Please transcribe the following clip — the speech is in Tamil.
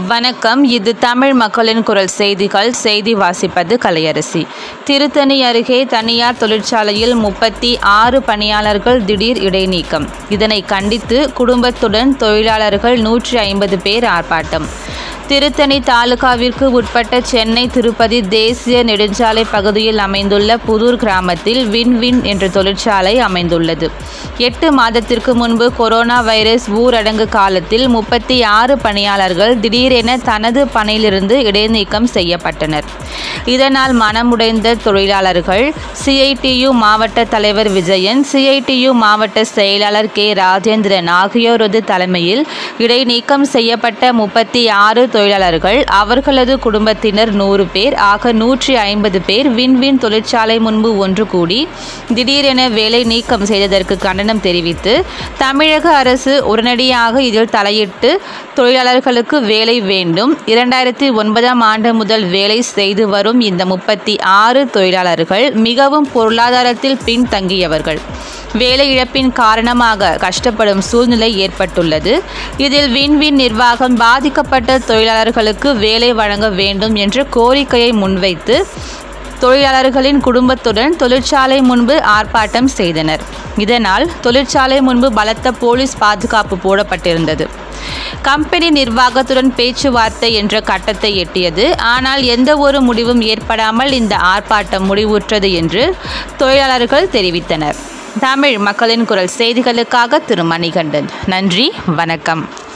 வணக்கம் இது தமிழ் மக்களின் குரல் செய்திகள் செய்தி வாசிப்பது கலையரசி திருத்தணி அருகே தனியார் தொழிற்சாலையில் முப்பத்தி ஆறு பணியாளர்கள் திடீர் இடைநீக்கம் இதனை கண்டித்து குடும்பத்துடன் தொழிலாளர்கள் நூற்றி ஐம்பது பேர் ஆர்ப்பாட்டம் திருத்தணி தாலுகாவிற்கு உட்பட்ட சென்னை திருப்பதி தேசிய நெடுஞ்சாலை பகுதியில் அமைந்துள்ள புதூர் கிராமத்தில் வின்வின் என்ற தொழிற்சாலை அமைந்துள்ளது எட்டு மாதத்திற்கு முன்பு கொரோனா வைரஸ் ஊரடங்கு காலத்தில் முப்பத்தி ஆறு பணியாளர்கள் திடீரென தனது பணியிலிருந்து இடைநீக்கம் செய்யப்பட்டனர் இதனால் மனமுடைந்த தொழிலாளர்கள் சிஐடியு மாவட்ட தலைவர் விஜயன் சிஐடியு மாவட்ட செயலாளர் கே ராஜேந்திரன் ஆகியோரது தலைமையில் இடைநீக்கம் செய்யப்பட்ட முப்பத்தி ஆறு தொழிலாளர்கள் அவர்களது குடும்பத்தினர் நூறு பேர் ஆக நூற்றி ஐம்பது பேர் வின்வின் தொழிற்சாலை முன்பு ஒன்று கூடி திடீரென வேலை நீக்கம் செய்ததற்கு கண்டனம் தெரிவித்து தமிழக அரசு உடனடியாக இதில் தலையிட்டு தொழிலாளர்களுக்கு வேலை வேண்டும் இரண்டாயிரத்தி ஒன்பதாம் ஆண்டு முதல் வேலை செய்து வரும் இந்த முப்பத்தி ஆறு தொழிலாளர்கள் மிகவும் பொருளாதாரத்தில் பின்தங்கியவர்கள் வேலை இழப்பின் காரணமாக கஷ்டப்படும் சூழ்நிலை ஏற்பட்டுள்ளது இதில் வின்வின் நிர்வாகம் பாதிக்கப்பட்ட தொழிலாளர்களுக்கு வேலை வழங்க வேண்டும் என்ற கோரிக்கையை முன்வைத்து தொழிலாளர்களின் குடும்பத்துடன் தொழிற்சாலை முன்பு ஆர்ப்பாட்டம் செய்தனர் இதனால் தொழிற்சாலை முன்பு பலத்த போலீஸ் பாதுகாப்பு போடப்பட்டிருந்தது கம்பெனி நிர்வாகத்துடன் பேச்சுவார்த்தை என்ற கட்டத்தை எட்டியது ஆனால் எந்த ஒரு முடிவும் ஏற்படாமல் இந்த ஆர்ப்பாட்டம் முடிவுற்றது என்று தொழிலாளர்கள் தெரிவித்தனர் தமிழ் மக்களின் குரல் செய்திகளுக்காக திரு மணிகண்டன் நன்றி வணக்கம்